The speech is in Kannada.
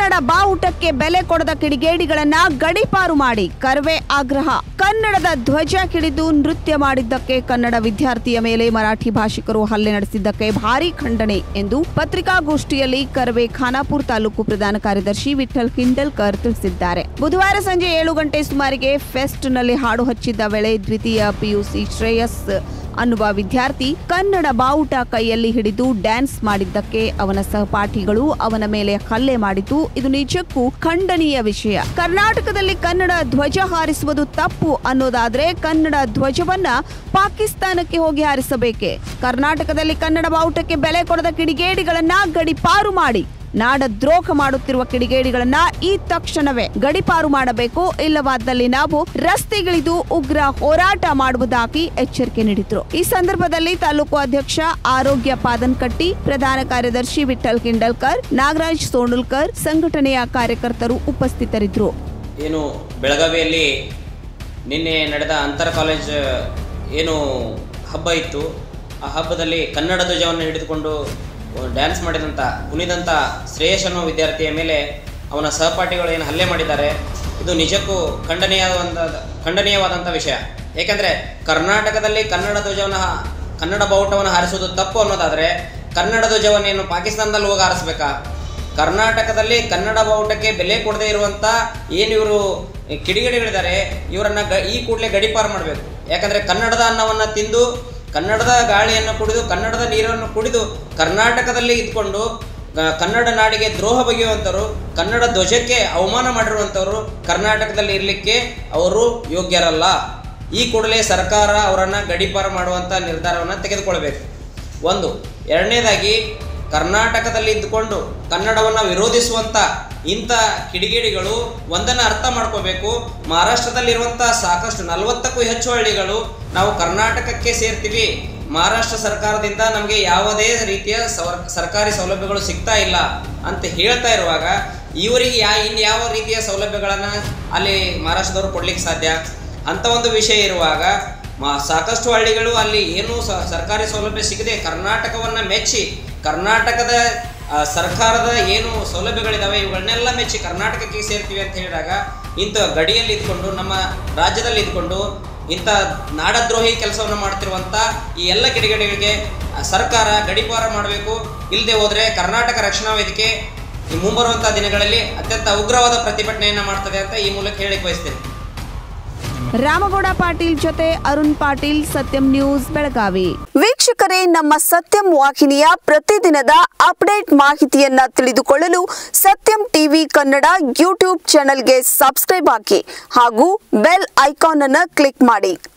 ಕನ್ನಡ ಬಾವುಟಕ್ಕೆ ಬೆಲೆ ಕೊಡದ ಕಿಡಿಗೇಡಿಗಳನ್ನ ಗಡಿಪಾರು ಮಾಡಿ ಕರ್ವೆ ಆಗ್ರಹ ಕನ್ನಡದ ಧ್ವಜ ಕಿಡಿದು ನೃತ್ಯ ಮಾಡಿದ್ದಕ್ಕೆ ಕನ್ನಡ ವಿದ್ಯಾರ್ಥಿಯ ಮೇಲೆ ಮರಾಠಿ ಭಾಷಿಕರು ಹಲ್ಲೆ ನಡೆಸಿದ್ದಕ್ಕೆ ಭಾರೀ ಖಂಡನೆ ಎಂದು ಪತ್ರಿಕಾಗೋಷ್ಠಿಯಲ್ಲಿ ಕರ್ವೆ ಖಾನಾಪುರ ತಾಲೂಕು ಪ್ರಧಾನ ಕಾರ್ಯದರ್ಶಿ ವಿಠಲ್ ಹಿಂಡಲ್ಕರ್ ತಿಳಿಸಿದ್ದಾರೆ ಬುಧವಾರ ಸಂಜೆ ಏಳು ಗಂಟೆ ಸುಮಾರಿಗೆ ಫೆಸ್ಟ್ನಲ್ಲಿ ಹಾಡು ಹಚ್ಚಿದ್ದ ವೇಳೆ ದ್ವಿತೀಯ ಪಿಯುಸಿ ಶ್ರೇಯಸ್ ಅನ್ನುವ ವಿದ್ಯಾರ್ಥಿ ಕನ್ನಡ ಬಾವುಟ ಕೈಯಲ್ಲಿ ಹಿಡಿದು ಡ್ಯಾನ್ಸ್ ಮಾಡಿದ್ದಕ್ಕೆ ಅವನ ಸಹಪಾಠಿಗಳು ಅವನ ಮೇಲೆ ಹಲ್ಲೆ ಮಾಡಿದ್ದು ಇದು ನಿಜಕ್ಕೂ ಖಂಡನೀಯ ವಿಷಯ ಕರ್ನಾಟಕದಲ್ಲಿ ಕನ್ನಡ ಧ್ವಜ ಹಾರಿಸುವುದು ತಪ್ಪು ಅನ್ನೋದಾದ್ರೆ ಕನ್ನಡ ಧ್ವಜವನ್ನ ಪಾಕಿಸ್ತಾನಕ್ಕೆ ಹೋಗಿ ಹಾರಿಸಬೇಕೆ ಕರ್ನಾಟಕದಲ್ಲಿ ಕನ್ನಡ ಬಾವುಟಕ್ಕೆ ಬೆಲೆ ಕೊಡದ ಕಿಡಿಗೇಡಿಗಳನ್ನ ಗಡಿಪಾರು ಮಾಡಿ ನಾಡ ದ್ರೋಹ ಮಾಡುತ್ತಿರುವ ಕಿಡಿಗೇಡಿಗಳನ್ನ ಈ ತಕ್ಷಣವೇ ಗಡಿಪಾರು ಮಾಡಬೇಕು ಇಲ್ಲವಾದಲ್ಲಿ ನಾವು ರಸ್ತೆಗಿಳಿದು ಉಗ್ರ ಹೋರಾಟ ಮಾಡುವುದಾಗಿ ಎಚ್ಚರಿಕೆ ನೀಡಿದ್ರು ಈ ಸಂದರ್ಭದಲ್ಲಿ ತಾಲೂಕು ಅಧ್ಯಕ್ಷ ಆರೋಗ್ಯ ಪಾದನ್ಕಟ್ಟಿ ಪ್ರಧಾನ ಕಾರ್ಯದರ್ಶಿ ವಿಠಲ್ ಕಿಂಡಲ್ಕರ್ ನಾಗರಾಜ್ ಸೋಣುಲ್ಕರ್ ಸಂಘಟನೆಯ ಕಾರ್ಯಕರ್ತರು ಉಪಸ್ಥಿತರಿದ್ದರು ಏನು ಬೆಳಗಾವಿಯಲ್ಲಿ ನಿನ್ನೆ ನಡೆದ ಅಂತರ ಕಾಲೇಜ್ ಏನು ಹಬ್ಬ ಇತ್ತು ಆ ಹಬ್ಬದಲ್ಲಿ ಕನ್ನಡ ಧ್ವಜವನ್ನು ಹಿಡಿದುಕೊಂಡು ಡ್ಯಾನ್ಸ್ ಮಾಡಿದಂಥ ಕುಣಿದಂಥ ಶ್ರೇಯಸ್ ಅನ್ನೋ ವಿದ್ಯಾರ್ಥಿಯ ಮೇಲೆ ಅವನ ಸಹಪಾಠಿಗಳು ಏನು ಹಲ್ಲೆ ಮಾಡಿದ್ದಾರೆ ಇದು ನಿಜಕ್ಕೂ ಖಂಡನೀಯವಾದ ಖಂಡನೀಯವಾದಂಥ ವಿಷಯ ಏಕೆಂದರೆ ಕರ್ನಾಟಕದಲ್ಲಿ ಕನ್ನಡ ಧ್ವಜವನ್ನು ಹಾ- ಕನ್ನಡ ಬಾವುಟವನ್ನು ಹಾರಿಸುವುದು ತಪ್ಪು ಅನ್ನೋದಾದರೆ ಕನ್ನಡ ಧ್ವಜವನ್ನು ಏನು ಪಾಕಿಸ್ತಾನದಲ್ಲಿ ಹೋಗಿ ಹಾರಿಸ್ಬೇಕಾ ಕರ್ನಾಟಕದಲ್ಲಿ ಕನ್ನಡ ಬಾವುಟಕ್ಕೆ ಬೆಲೆ ಕೊಡದೇ ಇರುವಂಥ ಏನು ಇವರು ಕಿಡಿಗೇಡಿಗಳಿದ್ದಾರೆ ಇವರನ್ನ ಗ ಈ ಕೂಡಲೇ ಗಡಿಪಾರು ಮಾಡಬೇಕು ಯಾಕಂದರೆ ಕನ್ನಡದ ಅನ್ನವನ್ನು ತಿಂದು ಕನ್ನಡದ ಗಾಳಿಯನ್ನು ಕುಡಿದು ಕನ್ನಡದ ನೀರನ್ನು ಕುಡಿದು ಕರ್ನಾಟಕದಲ್ಲಿ ಇದ್ಕೊಂಡು ಗ- ಕನ್ನಡ ನಾಡಿಗೆ ದ್ರೋಹ ಬಗೆಯುವಂಥವ್ರು ಕನ್ನಡ ಧ್ವಜಕ್ಕೆ ಅವಮಾನ ಮಾಡಿರುವಂಥವ್ರು ಕರ್ನಾಟಕದಲ್ಲಿ ಇರಲಿಕ್ಕೆ ಅವರು ಯೋಗ್ಯರಲ್ಲ ಈ ಕೂಡಲೇ ಸರ್ಕಾರ ಅವರನ್ನು ಗಡಿಪಾರು ಮಾಡುವಂಥ ನಿರ್ಧಾರವನ್ನು ತೆಗೆದುಕೊಳ್ಬೇಕು ಒಂದು ಎರಡನೇದಾಗಿ ಕರ್ನಾಟಕದಲ್ಲಿ ಇದ್ದುಕೊಂಡು ಕನ್ನಡವನ್ನು ವಿರೋಧಿಸುವಂಥ ಇಂಥ ಕಿಡಿಗೇಡಿಗಳು ಒಂದನ್ನು ಅರ್ಥ ಮಾಡ್ಕೋಬೇಕು ಮಹಾರಾಷ್ಟ್ರದಲ್ಲಿರುವಂಥ ಸಾಕಷ್ಟು ನಲವತ್ತಕ್ಕೂ ಹೆಚ್ಚು ಹಳ್ಳಿಗಳು ನಾವು ಕರ್ನಾಟಕಕ್ಕೆ ಸೇರ್ತೀವಿ ಮಹಾರಾಷ್ಟ್ರ ಸರ್ಕಾರದಿಂದ ನಮಗೆ ಯಾವುದೇ ರೀತಿಯ ಸವರ್ ಸರ್ಕಾರಿ ಸೌಲಭ್ಯಗಳು ಸಿಗ್ತಾ ಇಲ್ಲ ಅಂತ ಹೇಳ್ತಾ ಇರುವಾಗ ಇವರಿಗೆ ಯಾ ಇನ್ನು ಯಾವ ರೀತಿಯ ಸೌಲಭ್ಯಗಳನ್ನು ಅಲ್ಲಿ ಮಹಾರಾಷ್ಟ್ರದವರು ಕೊಡ್ಲಿಕ್ಕೆ ಸಾಧ್ಯ ಅಂತ ಒಂದು ವಿಷಯ ಇರುವಾಗ ಮ- ಸಾಕಷ್ಟು ಹಳ್ಳಿಗಳು ಅಲ್ಲಿ ಏನೂ ಸ ಸರ್ಕಾರಿ ಸೌಲಭ್ಯ ಸಿಗದೆ ಕರ್ನಾಟಕವನ್ನು ಮೆಚ್ಚಿ ಕರ್ನಾಟಕದ ಆ, ಸರ್ಕಾರದ ಏನು ಸೌಲಭ್ಯಗಳಿದಾವೆ ಇವುಗಳನ್ನೆಲ್ಲ ಮೆಚ್ಚಿ ಕರ್ನಾಟಕಕ್ಕೆ ಸೇರ್ತೀವಿ ಅಂತ ಹೇಳಿದಾಗ ಇಂಥ ಗಡಿಯಲ್ಲಿ ಇದ್ಕೊಂಡು ನಮ್ಮ ರಾಜ್ಯದಲ್ಲಿ ಇದ್ಕೊಂಡು ಇಂಥ ನಾಡದ್ರೋಹಿ ಕೆಲಸವನ್ನು ಮಾಡ್ತಿರುವಂಥ ಈ ಎಲ್ಲ ಕಿಡಿಗೇಡಿಗಳಿಗೆ ಆ, ಸರ್ಕಾರ ಗಡಿಪಾರ ಮಾಡಬೇಕು ಇಲ್ಲದೆ ಹೋದರೆ ಕರ್ನಾಟಕ ರಕ್ಷಣಾ ವೇದಿಕೆ ಈ ಮುಂಬರುವಂಥ ದಿನಗಳಲ್ಲಿ ಅತ್ಯಂತ ಉಗ್ರವಾದ ಪ್ರತಿಭಟನೆಯನ್ನು ಮಾಡ್ತದೆ ಅಂತ ಈ ಮೂಲಕ ಹೇಳಿಕ್ ಬಯಸ್ತೇನೆ ರಾಮಗೌಡ ಪಾಟೀಲ್ ಜೊತೆ ಅರುಣ್ ಪಾಟೀಲ್ ಸತ್ಯಂ ನ್ಯೂಸ್ ಬೆಳಗಾವಿ ವೀಕ್ಷಕರೇ ನಮ್ಮ ಸತ್ಯಂ ವಾಹಿನಿಯ ಪ್ರತಿದಿನದ ಅಪ್ಡೇಟ್ ಮಾಹಿತಿಯನ್ನ ತಿಳಿದುಕೊಳ್ಳಲು ಸತ್ಯಂ ಟಿವಿ ಕನ್ನಡ ಯೂಟ್ಯೂಬ್ ಚಾನೆಲ್ಗೆ ಸಬ್ಸ್ಕ್ರೈಬ್ ಹಾಕಿ ಹಾಗೂ ಬೆಲ್ ಐಕಾನ್ ಅನ್ನು ಕ್ಲಿಕ್ ಮಾಡಿ